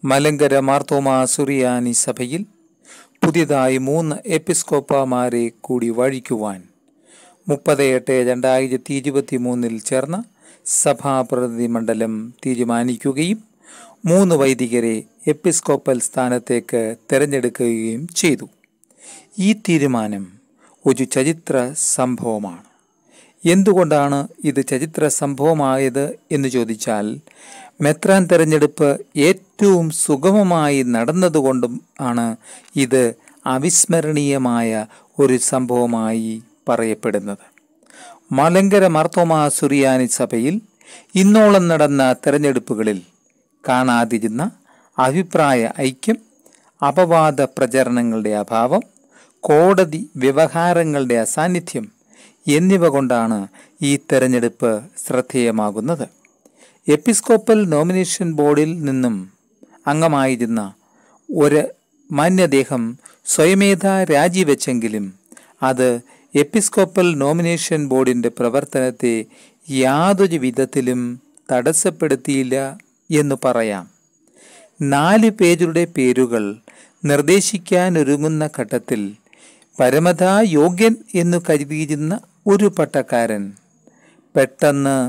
മലങ്കര മാർത്തോമ സുറിയാനി സഭയിൽ പുതിയതായി മൂന്ന് എപ്പിസ്കോപ്പമാരെ കൂടി വഴിക്കുവാൻ മുപ്പത് എട്ട് രണ്ടായിരത്തി ഇരുപത്തി മൂന്നിൽ ചേർന്ന സഭാപ്രതിനിധി മണ്ഡലം തീരുമാനിക്കുകയും മൂന്ന് വൈദികരെ എപ്പിസ്കോപ്പൽ സ്ഥാനത്തേക്ക് തിരഞ്ഞെടുക്കുകയും ചെയ്തു ഈ തീരുമാനം ഒരു ചരിത്ര സംഭവമാണ് എന്തുകൊണ്ടാണ് ഇത് ചരിത്ര സംഭവമായത് എന്ന് ചോദിച്ചാൽ മെത്രാൻ തെരഞ്ഞെടുപ്പ് ഏറ്റവും സുഗമമായി നടന്നതുകൊണ്ടും ആണ് ഇത് അവിസ്മരണീയമായ ഒരു സംഭവമായി പറയപ്പെടുന്നത് മലങ്കര മാർത്തോമാ സുറിയാനി സഭയിൽ ഇന്നോളം നടന്ന തെരഞ്ഞെടുപ്പുകളിൽ കാണാതിരുന്ന അഭിപ്രായ ഐക്യം അപവാദ പ്രചരണങ്ങളുടെ അഭാവം കോടതി വ്യവഹാരങ്ങളുടെ അസാന്നിധ്യം എന്നിവ കൊണ്ടാണ് ഈ തെരഞ്ഞെടുപ്പ് ശ്രദ്ധേയമാകുന്നത് എപ്പിസ്കോപ്പൽ നോമിനേഷൻ ബോർഡിൽ നിന്നും അംഗമായിരുന്ന ഒരു മാന്യദേഹം സ്വയമേധ രാജിവെച്ചെങ്കിലും അത് എപ്പിസ്കോപ്പൽ നോമിനേഷൻ ബോർഡിൻ്റെ പ്രവർത്തനത്തെ യാതൊരു വിധത്തിലും തടസ്സപ്പെടുത്തിയില്ല എന്ന് പറയാം നാല് പേരുടെ പേരുകൾ നിർദ്ദേശിക്കാനൊരുങ്ങുന്ന ഘട്ടത്തിൽ പരമതാ യോഗ്യൻ എന്നു കരുതിയിരുന്ന ഒരു പട്ടക്കാരൻ പെട്ടെന്ന്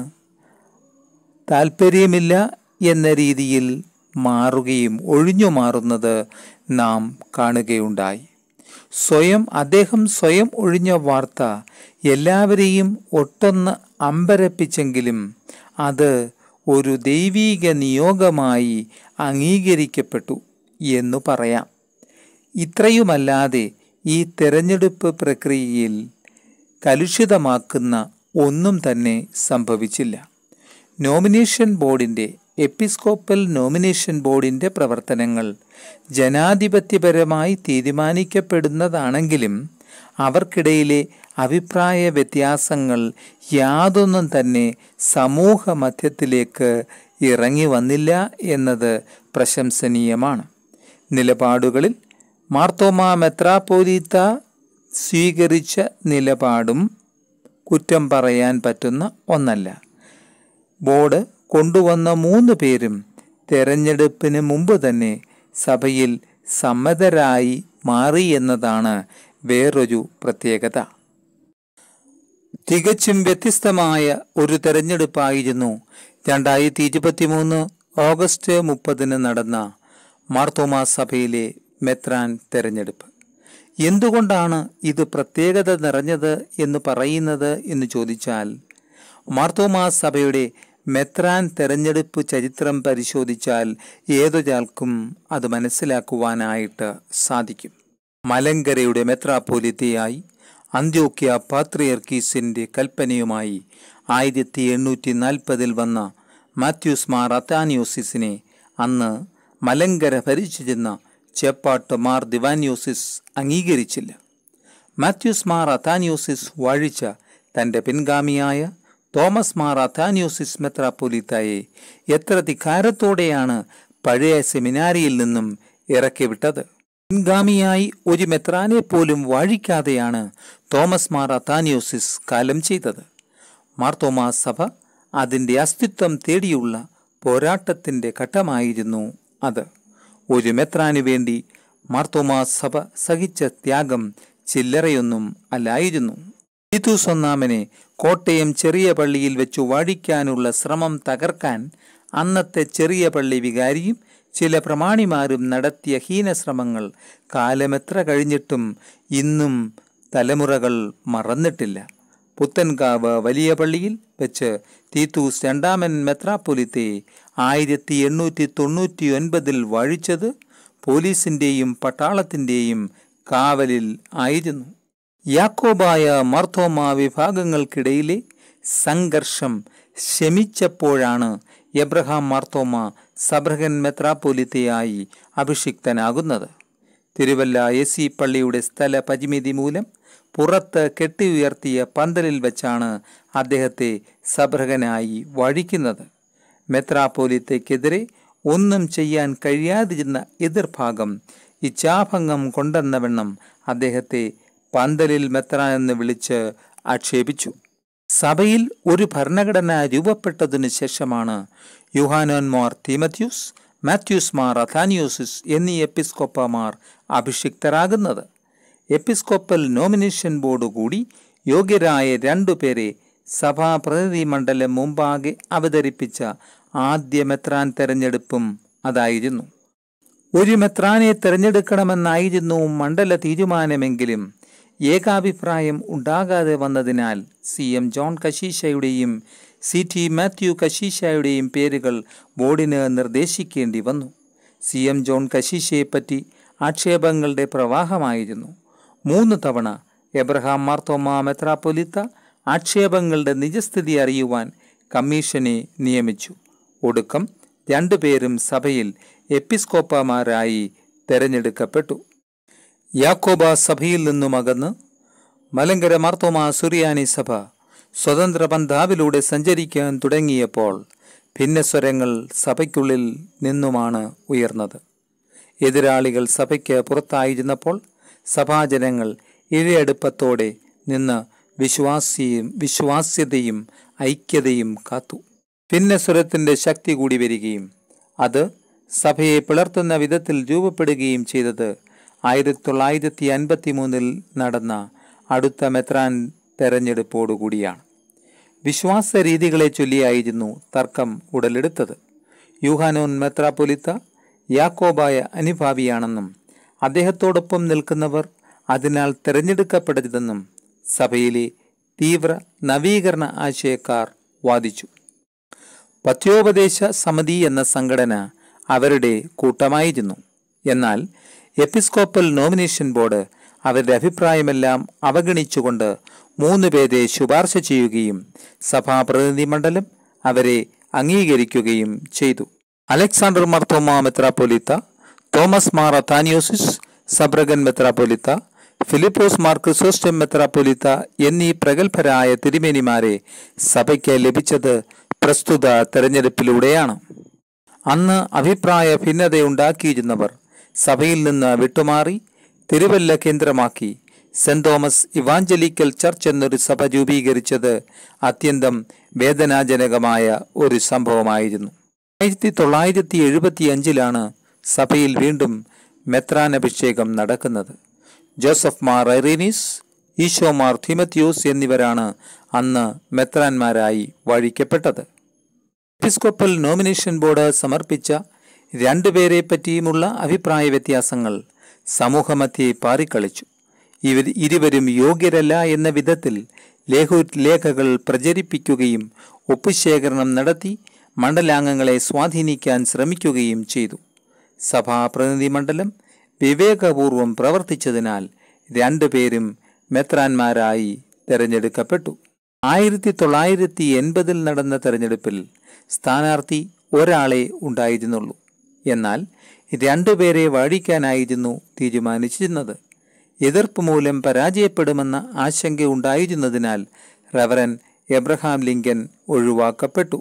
താല്പര്യമില്ല എന്ന രീതിയിൽ മാറുകയും ഒഴിഞ്ഞു മാറുന്നത് നാം കാണുകയുണ്ടായി സ്വയം അദ്ദേഹം സ്വയം ഒഴിഞ്ഞ വാർത്ത എല്ലാവരെയും ഒട്ടൊന്ന് അമ്പരപ്പിച്ചെങ്കിലും അത് ഒരു ദൈവീക നിയോഗമായി അംഗീകരിക്കപ്പെട്ടു എന്നു പറയാം ഇത്രയുമല്ലാതെ ഈ തെരഞ്ഞെടുപ്പ് പ്രക്രിയയിൽ കലുഷിതമാക്കുന്ന ഒന്നും തന്നെ സംഭവിച്ചില്ല നോമിനേഷൻ ബോർഡിൻ്റെ എപ്പിസ്കോപ്പൽ നോമിനേഷൻ ബോർഡിൻ്റെ പ്രവർത്തനങ്ങൾ ജനാധിപത്യപരമായി തീരുമാനിക്കപ്പെടുന്നതാണെങ്കിലും അവർക്കിടയിലെ അഭിപ്രായ വ്യത്യാസങ്ങൾ യാതൊന്നും തന്നെ സമൂഹ മധ്യത്തിലേക്ക് ഇറങ്ങി വന്നില്ല എന്നത് പ്രശംസനീയമാണ് നിലപാടുകളിൽ മാർത്തോമ മെത്രാപ്പോലീത്ത സ്വീകരിച്ച നിലപാടും കുറ്റം പറയാൻ പറ്റുന്ന ഒന്നല്ല ബോർഡ് കൊണ്ടുവന്ന മൂന്ന് പേരും തെരഞ്ഞെടുപ്പിന് മുമ്പ് തന്നെ സഭയിൽ സമ്മതരായി മാറി എന്നതാണ് വേറൊരു പ്രത്യേകത തികച്ചും വ്യത്യസ്തമായ ഒരു തെരഞ്ഞെടുപ്പായിരുന്നു രണ്ടായിരത്തി ഇരുപത്തി മൂന്ന് ഓഗസ്റ്റ് മുപ്പതിന് നടന്ന മാർത്തോമാ സഭയിലെ മെത്രാൻ തെരഞ്ഞെടുപ്പ് എന്തുകൊണ്ടാണ് ഇത് പ്രത്യേകത നിറഞ്ഞത് എന്ന് പറയുന്നത് എന്ന് ചോദിച്ചാൽ മാർത്തോമാ സഭയുടെ മെത്രാൻ തെരഞ്ഞെടുപ്പ് ചരിത്രം പരിശോധിച്ചാൽ ഏതൊരാൾക്കും അത് മനസ്സിലാക്കുവാനായിട്ട് സാധിക്കും മലങ്കരയുടെ മെത്രാപ്പോലിത്തയായി അന്ത്യോക്യ പാത്രിയർക്കീസിന്റെ കൽപ്പനയുമായി ആയിരത്തി എണ്ണൂറ്റി നാൽപ്പതിൽ വന്ന മാത്യൂസ് മാർ അത്താനിയോസിസിനെ അന്ന് മലങ്കര ഭരിച്ചിരുന്ന ചേപ്പാട്ട് മാർ ദിവാനിയോസിസ് അംഗീകരിച്ചില്ല മാത്യൂസ് മാർ അത്താനിയോസിസ് വാഴിച്ച തൻ്റെ പിൻഗാമിയായ തോമസ് മാർ അത്താനിയോസിസ് മെത്രാപ്പൊലിത്തായെ എത്ര ധിക്കാരത്തോടെയാണ് പഴയ സെമിനാരിയിൽ നിന്നും ഇറക്കിവിട്ടത് പിൻഗാമിയായി ഒരു മെത്രാനെ പോലും വാഴിക്കാതെയാണ് തോമസ് മാർ അത്താനിയോസിസ് കാലം ചെയ്തത് മാർത്തോമാ സഭ അതിൻ്റെ അസ്തിത്വം തേടിയുള്ള പോരാട്ടത്തിൻ്റെ ഘട്ടമായിരുന്നു അത് ഒരു മെത്രാനു വേണ്ടി മാർത്തോമാ സഭ സഹിച്ച ത്യാഗം ചില്ലറയൊന്നും അല്ലായിരുന്നു തീത്തൂസ് ഒന്നാമനെ കോട്ടയം ചെറിയ പള്ളിയിൽ വെച്ചു വാഴിക്കാനുള്ള ശ്രമം തകർക്കാൻ അന്നത്തെ ചെറിയ പള്ളി വികാരിയും ചില പ്രമാണിമാരും നടത്തിയ ഹീനശ്രമങ്ങൾ കാലമെത്ര കഴിഞ്ഞിട്ടും ഇന്നും തലമുറകൾ മറന്നിട്ടില്ല പുത്തൻകാവ് വലിയ പള്ളിയിൽ വെച്ച് തീത്തൂസ് രണ്ടാമൻ മെത്രാപ്പൊലിത്തെ ആയിരത്തി എണ്ണൂറ്റി തൊണ്ണൂറ്റി ഒൻപതിൽ വഴിച്ചത് പോലീസിൻ്റെയും പട്ടാളത്തിൻ്റെയും കാവലിൽ ആയിരുന്നു യാക്കോബായ മാർത്തോമ വിഭാഗങ്ങൾക്കിടയിലെ സംഘർഷം ശമിച്ചപ്പോഴാണ് എബ്രഹാം മാർത്തോമ സബ്രഹൻ മെത്രാപ്പൊലിത്തയായി അഭിഷിക്തനാകുന്നത് തിരുവല്ല എസ് സി പള്ളിയുടെ സ്ഥല പരിമിതി മൂലം പുറത്ത് കെട്ടി ഉയർത്തിയ പന്തലിൽ വെച്ചാണ് അദ്ദേഹത്തെ സബ്രഹനായി വഴിക്കുന്നത് മെത്രാപ്പോലിത്തയ്ക്കെതിരെ ഒന്നും ചെയ്യാൻ കഴിയാതിരുന്ന എതിർഭാഗം ഇച്ഛാഭംഗം കൊണ്ടെന്നവണ്ണം അദ്ദേഹത്തെ പന്തലിൽ മെത്ര എന്ന് വിളിച്ച് ആക്ഷേപിച്ചു സഭയിൽ ഒരു ഭരണഘടന രൂപപ്പെട്ടതിനു ശേഷമാണ് യുഹാനോൻ മോർ തീമത്യൂസ് മാത്യൂസ് മാർ അഥാനിയോസിസ് എന്നീ എപ്പിസ്കോപ്പമാർ അഭിഷിക്തരാകുന്നത് എപ്പിസ്കോപ്പൽ നോമിനേഷൻ ബോർഡ് കൂടി യോഗ്യരായ രണ്ടുപേരെ സഭാ പ്രതിനിധി മണ്ഡലം മുമ്പാകെ അവതരിപ്പിച്ച ആദ്യ മെത്രാൻ തെരഞ്ഞെടുപ്പും അതായിരുന്നു ഒരു മെത്രാനെ തിരഞ്ഞെടുക്കണമെന്നായിരുന്നു മണ്ഡല തീരുമാനമെങ്കിലും ഏകാഭിപ്രായം ഉണ്ടാകാതെ വന്നതിനാൽ സി എം ജോൺ കശീശയുടെയും സി ടി മാത്യു കശീശയുടെയും പേരുകൾ ബോർഡിന് നിർദ്ദേശിക്കേണ്ടി വന്നു സി എം ജോൺ കശീശയെപ്പറ്റി ആക്ഷേപങ്ങളുടെ പ്രവാഹമായിരുന്നു മൂന്ന് തവണ എബ്രഹാം മാർത്തോമ മെത്രാപ്പൊലിത്ത ആക്ഷേപങ്ങളുടെ നിജസ്ഥിതി അറിയുവാൻ കമ്മീഷനെ നിയമിച്ചു ഒടുക്കം രണ്ടുപേരും സഭയിൽ എപ്പിസ്കോപ്പമാരായി തെരഞ്ഞെടുക്കപ്പെട്ടു യാക്കോബ സഭയിൽ നിന്നും അകന്ന് മലങ്കര മാർത്തോമ സുറിയാനി സഭ സ്വതന്ത്ര പന്ഥാവിലൂടെ സഞ്ചരിക്കാൻ തുടങ്ങിയപ്പോൾ ഭിന്നസ്വരങ്ങൾ സഭയ്ക്കുള്ളിൽ നിന്നുമാണ് ഉയർന്നത് എതിരാളികൾ സഭയ്ക്ക് പുറത്തായിരുന്നപ്പോൾ സഭാജനങ്ങൾ ഇഴയടുപ്പത്തോടെ നിന്ന് വിശ്വാസിയും വിശ്വാസ്യതയും ഐക്യതയും കാത്തു ഭിന്നസ്വരത്തിൻ്റെ ശക്തി കൂടി വരികയും അത് സഭയെ പിളർത്തുന്ന വിധത്തിൽ രൂപപ്പെടുകയും ചെയ്തത് ആയിരത്തി തൊള്ളായിരത്തി അൻപത്തി മൂന്നിൽ നടന്ന അടുത്ത മെത്രാൻ തെരഞ്ഞെടുപ്പോടുകൂടിയാണ് വിശ്വാസ രീതികളെ ചൊല്ലിയായിരുന്നു തർക്കം ഉടലെടുത്തത് യൂഹാനോൻ മെത്രാപ്പൊലിത്ത യാക്കോബായ അനുഭാവിയാണെന്നും അദ്ദേഹത്തോടൊപ്പം നിൽക്കുന്നവർ അതിനാൽ തിരഞ്ഞെടുക്കപ്പെടരുതെന്നും സഭയിലെ തീവ്ര നവീകരണ ആശയക്കാർ വാദിച്ചു പത്യോപദേശ സമിതി എന്ന സംഘടന അവരുടെ കൂട്ടമായിരുന്നു എന്നാൽ എപ്പിസ്കോപ്പൽ നോമിനേഷൻ ബോർഡ് അവരുടെ അഭിപ്രായമെല്ലാം അവഗണിച്ചുകൊണ്ട് മൂന്ന് പേരെ ശുപാർശ ചെയ്യുകയും സഭാപ്രതിനിധി മണ്ഡലം അവരെ അംഗീകരിക്കുകയും ചെയ്തു അലക്സാണ്ടർ മർത്തോമ മെത്രാപ്പൊലിത്ത തോമസ് മാർ അത്താനിയോസിസ് സബ്രഗൻ മെത്രാപ്പൊലിത്ത ഫിലിപ്പോസ് മാർ ക്രിസോസ്റ്റം മെത്രാപ്പൊലിത്ത എന്നീ പ്രഗത്ഭരായ തിരുമേനിമാരെ സഭയ്ക്ക് ലഭിച്ചത് പ്രസ്തുത തെരഞ്ഞെടുപ്പിലൂടെയാണ് അന്ന് അഭിപ്രായ ഭിന്നതയുണ്ടാക്കിയിരുന്നവർ സഭയിൽ നിന്ന് വിട്ടുമാറി തിരുവല്ല കേന്ദ്രമാക്കി സെന്റ് തോമസ് ഇവാഞ്ചലിക്കൽ ചർച്ച് എന്നൊരു സഭ രൂപീകരിച്ചത് അത്യന്തം വേദനാജനകമായ ഒരു സംഭവമായിരുന്നു ആയിരത്തി തൊള്ളായിരത്തി എഴുപത്തി അഞ്ചിലാണ് സഭയിൽ വീണ്ടും മെത്രാൻ അഭിഷേകം നടക്കുന്നത് ജോസഫ് മാർ ഐറീനീസ് ഈശോ മാർ തിമത്യോസ് എന്നിവരാണ് അന്ന് മെത്രാന്മാരായി വഴിക്കപ്പെട്ടത് എപ്പിസ്കോപ്പൽ നോമിനേഷൻ ബോർഡ് സമർപ്പിച്ച രണ്ടുപേരെ പറ്റിയുമുള്ള അഭിപ്രായ വ്യത്യാസങ്ങൾ സമൂഹമധ്യേ പാറിക്കളിച്ചു ഇവർ ഇരുവരും യോഗ്യരല്ല എന്ന വിധത്തിൽ ലേഖു ലേഖകൾ പ്രചരിപ്പിക്കുകയും ഒപ്പുശേഖരണം നടത്തി മണ്ഡലാംഗങ്ങളെ സ്വാധീനിക്കാൻ ശ്രമിക്കുകയും ചെയ്തു സഭാ പ്രതിനിധി മണ്ഡലം വിവേകപൂർവം പ്രവർത്തിച്ചതിനാൽ രണ്ടുപേരും മെത്രാന്മാരായി തെരഞ്ഞെടുക്കപ്പെട്ടു ആയിരത്തി തൊള്ളായിരത്തി എൺപതിൽ നടന്ന തെരഞ്ഞെടുപ്പിൽ സ്ഥാനാർത്ഥി ഒരാളെ ഉണ്ടായിരുന്നുള്ളൂ എന്നാൽ രണ്ടുപേരെ വാഴിക്കാനായിരുന്നു തീരുമാനിച്ചിരുന്നത് എതിർപ്പ് മൂലം പരാജയപ്പെടുമെന്ന ആശങ്ക ഉണ്ടായിരുന്നതിനാൽ റവറൻ എബ്രഹാം ലിങ്കൻ ഒഴിവാക്കപ്പെട്ടു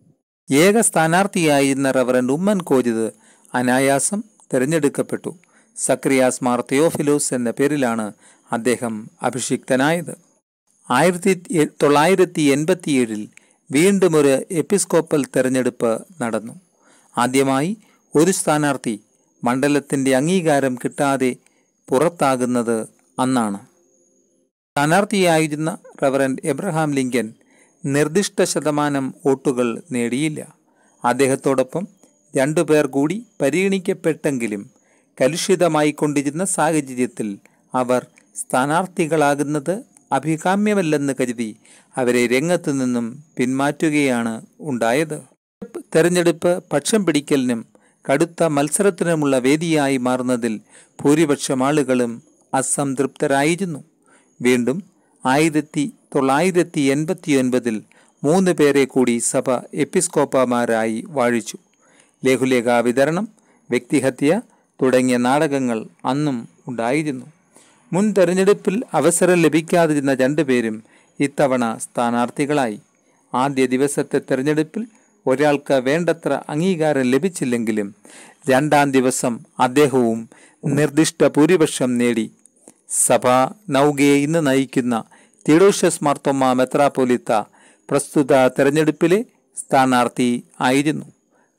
ഏക സ്ഥാനാർത്ഥിയായിരുന്ന റവറൻ ഉമ്മൻ കോജിത് അനായാസം തിരഞ്ഞെടുക്കപ്പെട്ടു സക്രിയാസ് മാർ തെയോഫിലോസ് എന്ന പേരിലാണ് അദ്ദേഹം അഭിഷിക്തനായത് ആയിരത്തി തൊള്ളായിരത്തി എൺപത്തിയേഴിൽ വീണ്ടും ഒരു എപ്പിസ്കോപ്പൽ തെരഞ്ഞെടുപ്പ് നടന്നു ആദ്യമായി ഒരു സ്ഥാനാർത്ഥി മണ്ഡലത്തിൻ്റെ അംഗീകാരം കിട്ടാതെ പുറത്താകുന്നത് അന്നാണ് സ്ഥാനാർത്ഥിയായിരുന്ന റവറൻഡ് എബ്രഹാം ലിങ്കൻ നിർദ്ദിഷ്ട ശതമാനം വോട്ടുകൾ നേടിയില്ല അദ്ദേഹത്തോടൊപ്പം രണ്ടുപേർ കൂടി പരിഗണിക്കപ്പെട്ടെങ്കിലും കലുഷിതമായിക്കൊണ്ടിരുന്ന സാഹചര്യത്തിൽ അവർ സ്ഥാനാർത്ഥികളാകുന്നത് അഭികാമ്യമല്ലെന്ന് കരുതി അവരെ രംഗത്തു നിന്നും പിന്മാറ്റുകയാണ് ഉണ്ടായത് തെരഞ്ഞെടുപ്പ് പക്ഷം പിടിക്കലിനും കടുത്ത മത്സരത്തിനുമുള്ള വേദിയായി മാറുന്നതിൽ ഭൂരിപക്ഷം ആളുകളും അസംതൃപ്തരായിരുന്നു വീണ്ടും ആയിരത്തി തൊള്ളായിരത്തി എൺപത്തി ഒൻപതിൽ മൂന്ന് പേരെ കൂടി സഭ എപ്പിസ്കോപ്പമാരായി വാഴിച്ചു ലഘുലേഖ വിതരണം വ്യക്തിഹത്യ തുടങ്ങിയ നാടകങ്ങൾ അന്നും ഉണ്ടായിരുന്നു മുൻ തെരഞ്ഞെടുപ്പിൽ അവസരം ലഭിക്കാതിരുന്ന രണ്ടുപേരും ഇത്തവണ സ്ഥാനാർത്ഥികളായി ആദ്യ ദിവസത്തെ തെരഞ്ഞെടുപ്പിൽ ഒരാൾക്ക് വേണ്ടത്ര അംഗീകാരം ലഭിച്ചില്ലെങ്കിലും രണ്ടാം ദിവസം അദ്ദേഹവും നിർദ്ദിഷ്ട ഭൂരിപക്ഷം നേടി സഭ നൗകയെ ഇന്ന് നയിക്കുന്ന തിഡോഷ്യസ് മാർത്തോമ മെത്രാപ്പൊലിത്ത പ്രസ്തുത തെരഞ്ഞെടുപ്പിലെ സ്ഥാനാർത്ഥി ആയിരുന്നു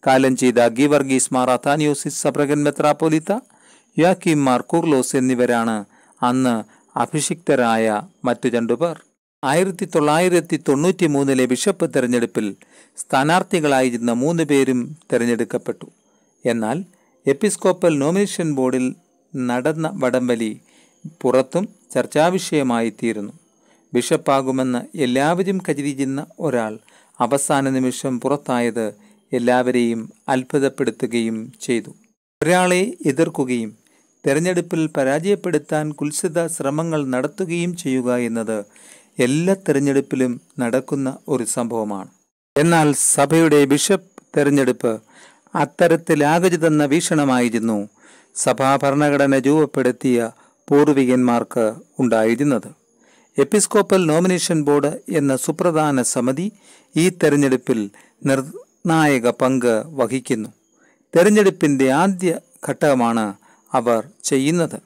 കാലം ചെയ്ത ഗീവർഗീസ് മാർ അഥാനിയോസിസ് സബ്രഗൻ മെത്രാപ്പൊലിത്ത യാക്കിം മാർ കൂർലോസ് എന്നിവരാണ് അന്ന് അഭിഷിക്തരായ മറ്റു രണ്ടുപേർ ആയിരത്തി തൊള്ളായിരത്തി തൊണ്ണൂറ്റി മൂന്നിലെ ബിഷപ്പ് തെരഞ്ഞെടുപ്പിൽ സ്ഥാനാർത്ഥികളായിരുന്ന മൂന്ന് പേരും തെരഞ്ഞെടുക്കപ്പെട്ടു എന്നാൽ എപ്പിസ്കോപ്പൽ നോമിനേഷൻ ബോർഡിൽ നടന്ന വടംവലി പുറത്തും ചർച്ചാവിഷയമായി തീർന്നു ബിഷപ്പാകുമെന്ന് എല്ലാവരും കരുതിയിരുന്ന ഒരാൾ അവസാന നിമിഷം പുറത്തായത് എല്ലാവരെയും അത്ഭുതപ്പെടുത്തുകയും ചെയ്തു ഒരാളെ എതിർക്കുകയും തെരഞ്ഞെടുപ്പിൽ പരാജയപ്പെടുത്താൻ കുൽസിത ശ്രമങ്ങൾ നടത്തുകയും ചെയ്യുക എന്നത് എല്ലാ തെരഞ്ഞെടുപ്പിലും നടക്കുന്ന ഒരു സംഭവമാണ് എന്നാൽ സഭയുടെ ബിഷപ്പ് തെരഞ്ഞെടുപ്പ് അത്തരത്തിലാകരുതെന്ന വീക്ഷണമായിരുന്നു സഭാ ഭരണഘടന രൂപപ്പെടുത്തിയ പൂർവികന്മാർക്ക് ഉണ്ടായിരുന്നത് എപ്പിസ്കോപ്പൽ നോമിനേഷൻ ബോർഡ് എന്ന സുപ്രധാന സമിതി ഈ തെരഞ്ഞെടുപ്പിൽ നിർണായക പങ്ക് വഹിക്കുന്നു തെരഞ്ഞെടുപ്പിന്റെ ആദ്യ ഘട്ടമാണ് അവർ ചെയ്യുന്നത്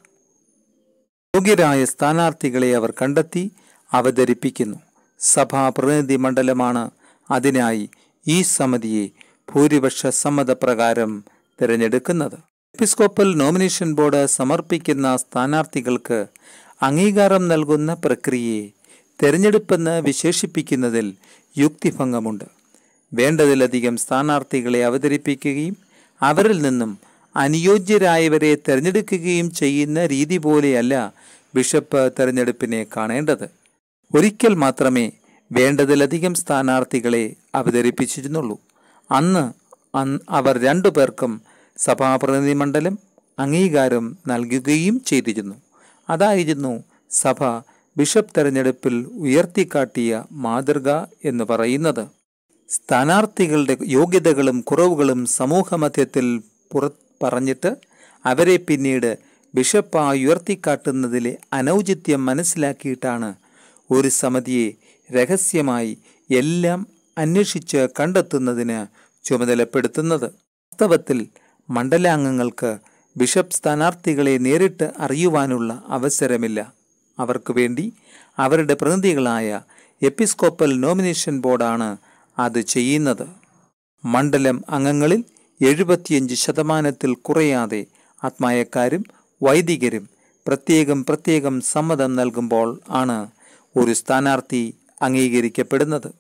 യോഗ്യരായ സ്ഥാനാർത്ഥികളെ അവർ കണ്ടെത്തി അവതരിപ്പിക്കുന്നു സഭാ പ്രതിനിധി മണ്ഡലമാണ് അതിനായി ഈ സമിതിയെ ഭൂരിപക്ഷ സമ്മതപ്രകാരം തിരഞ്ഞെടുക്കുന്നത് എപ്പിസ്കോപ്പൽ നോമിനേഷൻ ബോർഡ് സമർപ്പിക്കുന്ന സ്ഥാനാർത്ഥികൾക്ക് അംഗീകാരം നൽകുന്ന പ്രക്രിയയെ തെരഞ്ഞെടുപ്പെന്ന് വിശേഷിപ്പിക്കുന്നതിൽ യുക്തിഭംഗമുണ്ട് വേണ്ടതിലധികം സ്ഥാനാർത്ഥികളെ അവതരിപ്പിക്കുകയും അവരിൽ നിന്നും അനുയോജ്യരായവരെ തിരഞ്ഞെടുക്കുകയും ചെയ്യുന്ന രീതി പോലെയല്ല ബിഷപ്പ് തെരഞ്ഞെടുപ്പിനെ കാണേണ്ടത് ഒരിക്കൽ മാത്രമേ വേണ്ടതിലധികം സ്ഥാനാർത്ഥികളെ അവതരിപ്പിച്ചിരുന്നുള്ളൂ അന്ന് അന്ന് അവർ രണ്ടു പേർക്കും സഭാപ്രതിനിധി മണ്ഡലം അംഗീകാരം നൽകുകയും ചെയ്തിരുന്നു അതായിരുന്നു സഭ ബിഷപ്പ് തെരഞ്ഞെടുപ്പിൽ ഉയർത്തിക്കാട്ടിയ മാതൃക എന്ന് പറയുന്നത് സ്ഥാനാർത്ഥികളുടെ യോഗ്യതകളും കുറവുകളും സമൂഹമധ്യത്തിൽ പുറ പറഞ്ഞിട്ട് അവരെ പിന്നീട് ബിഷപ്പായി ഉയർത്തിക്കാട്ടുന്നതിലെ അനൗചിത്യം മനസ്സിലാക്കിയിട്ടാണ് ഒരു സമിതിയെ രഹസ്യമായി എല്ലാം അന്വേഷിച്ച് കണ്ടെത്തുന്നതിന് ചുമതലപ്പെടുത്തുന്നത് വാസ്തവത്തിൽ മണ്ഡലാംഗങ്ങൾക്ക് ബിഷപ്പ് സ്ഥാനാർത്ഥികളെ നേരിട്ട് അറിയുവാനുള്ള അവസരമില്ല അവർക്ക് വേണ്ടി അവരുടെ പ്രതിനിധികളായ എപ്പിസ്കോപ്പൽ നോമിനേഷൻ ബോർഡാണ് അത് ചെയ്യുന്നത് മണ്ഡലം അംഗങ്ങളിൽ എഴുപത്തിയഞ്ച് ശതമാനത്തിൽ കുറയാതെ ആത്മായക്കാരും വൈദികരും പ്രത്യേകം പ്രത്യേകം സമ്മതം നൽകുമ്പോൾ ആണ് ഒരു സ്ഥാനാർത്ഥി അംഗീകരിക്കപ്പെടുന്നത്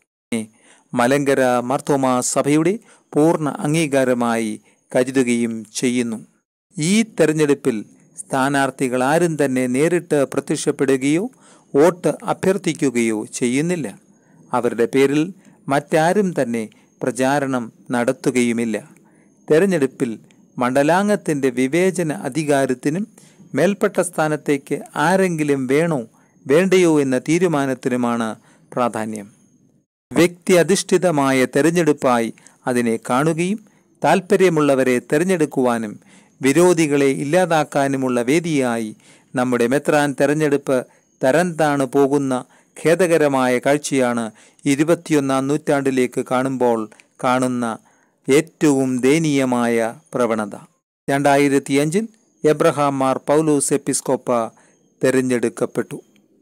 മലങ്കര മാർത്തോമ സഭയുടെ പൂർണ്ണ അംഗീകാരമായി കരുതുകയും ചെയ്യുന്നു ഈ തെരഞ്ഞെടുപ്പിൽ സ്ഥാനാർത്ഥികൾ ആരും തന്നെ നേരിട്ട് പ്രത്യക്ഷപ്പെടുകയോ വോട്ട് അഭ്യർത്ഥിക്കുകയോ ചെയ്യുന്നില്ല അവരുടെ പേരിൽ മറ്റാരും തന്നെ പ്രചാരണം നടത്തുകയുമില്ല തെരഞ്ഞെടുപ്പിൽ മണ്ഡലാംഗത്തിൻ്റെ വിവേചന അധികാരത്തിനും മേൽപ്പെട്ട സ്ഥാനത്തേക്ക് ആരെങ്കിലും വേണോ വേണ്ടയോ എന്ന തീരുമാനത്തിനുമാണ് പ്രാധാന്യം വ്യക്തി അധിഷ്ഠിതമായ തെരഞ്ഞെടുപ്പായി അതിനെ കാണുകയും താൽപ്പര്യമുള്ളവരെ തെരഞ്ഞെടുക്കുവാനും വിരോധികളെ ഇല്ലാതാക്കാനുമുള്ള വേദിയായി നമ്മുടെ മെത്രാൻ തെരഞ്ഞെടുപ്പ് തരം താണ് പോകുന്ന ഖേദകരമായ കാഴ്ചയാണ് ഇരുപത്തിയൊന്നാം നൂറ്റാണ്ടിലേക്ക് കാണുമ്പോൾ കാണുന്ന ഏറ്റവും ദയനീയമായ പ്രവണത രണ്ടായിരത്തി അഞ്ചിൽ എബ്രഹാം മാർ പൗലോസ് എപ്പിസ്കോപ്പ തെരഞ്ഞെടുക്കപ്പെട്ടു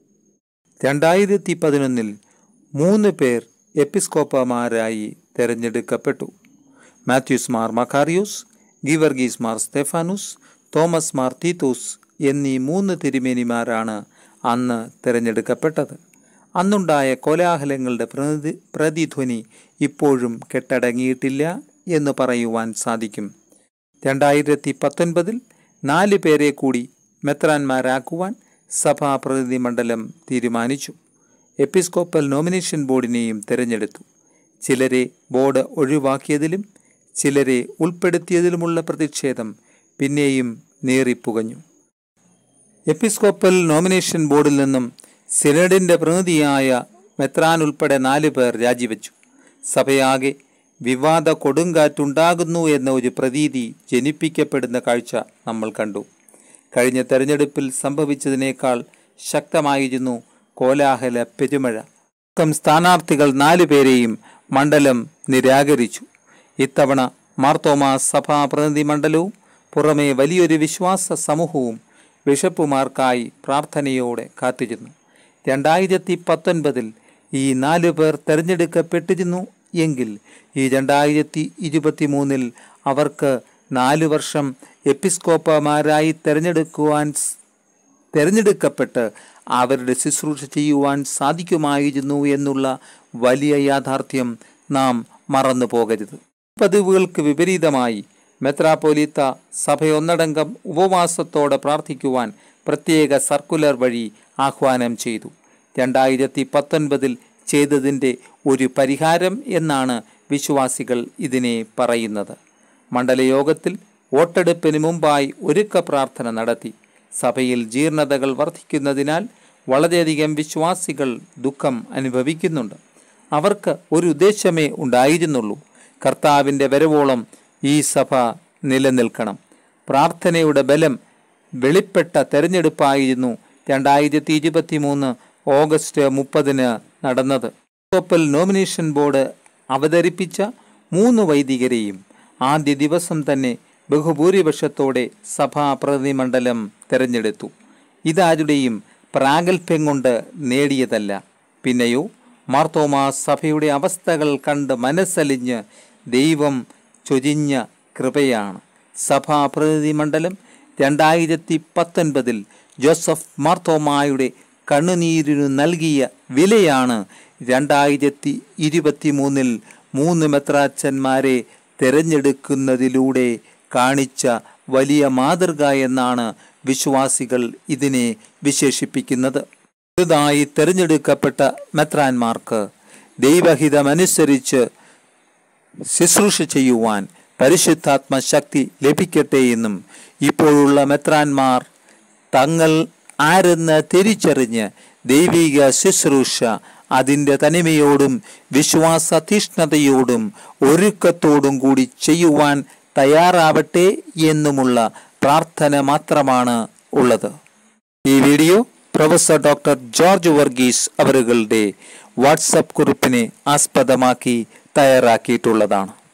രണ്ടായിരത്തി പതിനൊന്നിൽ മൂന്ന് പേർ എപ്പിസ്കോപ്പമാരായി തെരഞ്ഞെടുക്കപ്പെട്ടു മാത്യൂസ് മാർ മക്കാറിയോസ് ഗീവർഗീസ് മാർ സ്തെഫാനുസ് തോമസ് മാർ തീത്തോസ് എന്നീ മൂന്ന് തിരുമേനിമാരാണ് അന്ന് തിരഞ്ഞെടുക്കപ്പെട്ടത് അന്നുണ്ടായ കോലാഹലങ്ങളുടെ പ്രതി പ്രതിധ്വനി ഇപ്പോഴും കെട്ടടങ്ങിയിട്ടില്ല എന്ന് പറയുവാൻ സാധിക്കും രണ്ടായിരത്തി പത്തൊൻപതിൽ നാല് പേരെ കൂടി മെത്രാന്മാരാക്കുവാൻ സഭാ പ്രതിനിധി മണ്ഡലം തീരുമാനിച്ചു എപ്പിസ്കോപ്പൽ നോമിനേഷൻ ബോർഡിനെയും തിരഞ്ഞെടുത്തു ചിലരെ ബോർഡ് ഒഴിവാക്കിയതിലും ചിലരെ ഉൾപ്പെടുത്തിയതിലുമുള്ള പ്രതിഷേധം പിന്നെയും നേറിപ്പുകഞ്ഞു എപ്പിസ്കോപ്പൽ നോമിനേഷൻ ബോർഡിൽ നിന്നും സിനഡിന്റെ പ്രതിനിധിയായ മെത്രാൻ ഉൾപ്പെടെ നാല് പേർ രാജിവെച്ചു സഭയാകെ വിവാദ കൊടുങ്കാറ്റുണ്ടാകുന്നു എന്ന ഒരു പ്രതീതി ജനിപ്പിക്കപ്പെടുന്ന കാഴ്ച നമ്മൾ കണ്ടു കഴിഞ്ഞ തെരഞ്ഞെടുപ്പിൽ സംഭവിച്ചതിനേക്കാൾ ശക്തമായിരുന്നു കോലാഹല പെരുമഴ ക്കം സ്ഥാനാർത്ഥികൾ നാലു പേരെയും മണ്ഡലം നിരാകരിച്ചു ഇത്തവണ മാർത്തോമാ സഭാ പ്രതിനിധി മണ്ഡലവും പുറമെ വലിയൊരു വിശ്വാസ സമൂഹവും ബിഷപ്പുമാർക്കായി പ്രാർത്ഥനയോടെ കാത്തിരുന്നു രണ്ടായിരത്തി പത്തൊൻപതിൽ ഈ നാലു പേർ തെരഞ്ഞെടുക്കപ്പെട്ടിരുന്നു എങ്കിൽ ഈ രണ്ടായിരത്തി ഇരുപത്തി മൂന്നിൽ അവർക്ക് നാല് വർഷം എപ്പിസ്കോപ്പമാരായി തിരഞ്ഞെടുക്കുവാൻ സ്- തിരഞ്ഞെടുക്കപ്പെട്ട് അവരുടെ ശുശ്രൂഷ ചെയ്യുവാൻ സാധിക്കുമായിരുന്നു എന്നുള്ള വലിയ യാഥാർത്ഥ്യം നാം മറന്നു പോകരുത് പതിവുകൾക്ക് വിപരീതമായി മെത്രാപ്പൊലീത്ത സഭയൊന്നടങ്കം ഉപവാസത്തോടെ പ്രാർത്ഥിക്കുവാൻ പ്രത്യേക സർക്കുലർ വഴി ആഹ്വാനം ചെയ്തു രണ്ടായിരത്തി പത്തൊൻപതിൽ ചെയ്തതിൻ്റെ ഒരു പരിഹാരം എന്നാണ് വിശ്വാസികൾ ഇതിനെ പറയുന്നത് മണ്ഡലയോഗത്തിൽ വോട്ടെടുപ്പിന് മുമ്പായി ഒരുക്ക പ്രാർത്ഥന നടത്തി സഭയിൽ ജീർണതകൾ വർദ്ധിക്കുന്നതിനാൽ വളരെയധികം വിശ്വാസികൾ ദുഃഖം അനുഭവിക്കുന്നുണ്ട് അവർക്ക് ഒരു ഉദ്ദേശമേ ഉണ്ടായിരുന്നുള്ളൂ കർത്താവിൻ്റെ വരവോളം ഈ സഭ നിലനിൽക്കണം പ്രാർത്ഥനയുടെ ബലം വെളിപ്പെട്ട തെരഞ്ഞെടുപ്പായിരുന്നു രണ്ടായിരത്തി ഇരുപത്തി മൂന്ന് ഓഗസ്റ്റ് മുപ്പതിന് നടന്നത് കോപ്പൽ നോമിനേഷൻ ബോർഡ് അവതരിപ്പിച്ച മൂന്ന് വൈദികരെയും ആദ്യ ദിവസം തന്നെ ബഹുഭൂരിപക്ഷത്തോടെ സഭാ പ്രതിനിധിമണ്ഡലം തെരഞ്ഞെടുത്തു ഇതാരുടെയും പ്രാഗൽഭ്യം കൊണ്ട് നേടിയതല്ല പിന്നെയോ മാർത്തോമാ സഭയുടെ അവസ്ഥകൾ കണ്ട് മനസ്സലിഞ്ഞ് ദൈവം ചൊരിഞ്ഞ കൃപയാണ് സഭാ പ്രതിനിധിമണ്ഡലം രണ്ടായിരത്തി പത്തൊൻപതിൽ ജോസഫ് മാർത്തോമായുടെ കണ്ണുനീരിനു നൽകിയ വിലയാണ് രണ്ടായിരത്തി ഇരുപത്തി മൂന്നിൽ മൂന്ന് മെത്രാച്ചന്മാരെ തിരഞ്ഞെടുക്കുന്നതിലൂടെ കാണിച്ച വലിയ മാതൃക എന്നാണ് വിശ്വാസികൾ ഇതിനെ വിശേഷിപ്പിക്കുന്നത് പുതുതായി തിരഞ്ഞെടുക്കപ്പെട്ട മെത്രാന്മാർക്ക് ദൈവഹിതമനുസരിച്ച് ശുശ്രൂഷ ചെയ്യുവാൻ പരിശുദ്ധാത്മ ശക്തി ലഭിക്കട്ടെ എന്നും ഇപ്പോഴുള്ള മെത്രാന്മാർ തങ്ങൾ ആരെന്ന് തിരിച്ചറിഞ്ഞ് ദൈവിക ശുശ്രൂഷ അതിൻ്റെ തനിമയോടും വിശ്വാസ തീഷ്ണതയോടും ഒരുക്കത്തോടും കൂടി ചെയ്യുവാൻ തയ്യാറാവട്ടെ എന്നുമുള്ള പ്രാർത്ഥന മാത്രമാണ് ഉള്ളത് ഈ video professor doctor George Varghese അവരുകളുടെ വാട്സപ്പ് കുറിപ്പിനെ ആസ്പദമാക്കി തയ്യാറാക്കിയിട്ടുള്ളതാണ്